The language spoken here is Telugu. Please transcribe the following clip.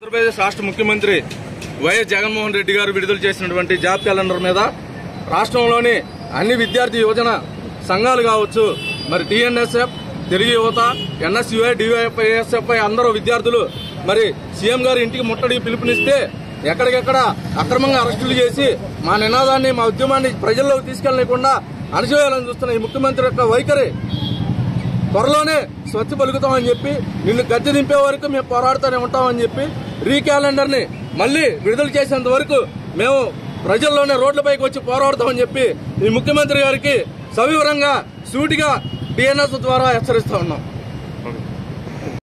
ఆంధ్రప్రదేశ్ రాష్ట్ర ముఖ్యమంత్రి వైఎస్ జగన్మోహన్ రెడ్డి గారు విడుదల చేసినటువంటి జాబ్ క్యాలెండర్ మీద రాష్ట్రంలోని అన్ని విద్యార్థి యువజన సంఘాలు కావచ్చు మరి టీఎన్ఎస్ఎఫ్ తెలుగు యువత ఎన్ఎస్యుఐ డివైఎఫ్ఐఎస్ఎఫ్ఐ అందరూ విద్యార్థులు మరి సీఎం గారు ఇంటికి ముట్టడి పిలుపునిస్తే ఎక్కడికెక్కడ అక్రమంగా అరెస్టులు చేసి మా నినాదాన్ని మా ఉద్యమాన్ని ప్రజల్లోకి తీసుకెళ్లకుండా అణచివేయాలని చూస్తున్న ఈ ముఖ్యమంత్రి యొక్క వైఖరి త్వరలోనే స్వచ్ఛ పలుకుతామని చెప్పి నిన్ను గద్దె దింపే వరకు మేము పోరాడుతూనే ఉంటామని చెప్పి రీ క్యాలెండర్ ని మళ్ళీ విడుదల చేసేంత వరకు మేము ప్రజల్లోనే రోడ్లపైకి వచ్చి పోరాడతామని చెప్పి ఈ ముఖ్యమంత్రి గారికి సవివరంగా సూటిగా డిఎన్ఎస్ ద్వారా హెచ్చరిస్తా ఉన్నాం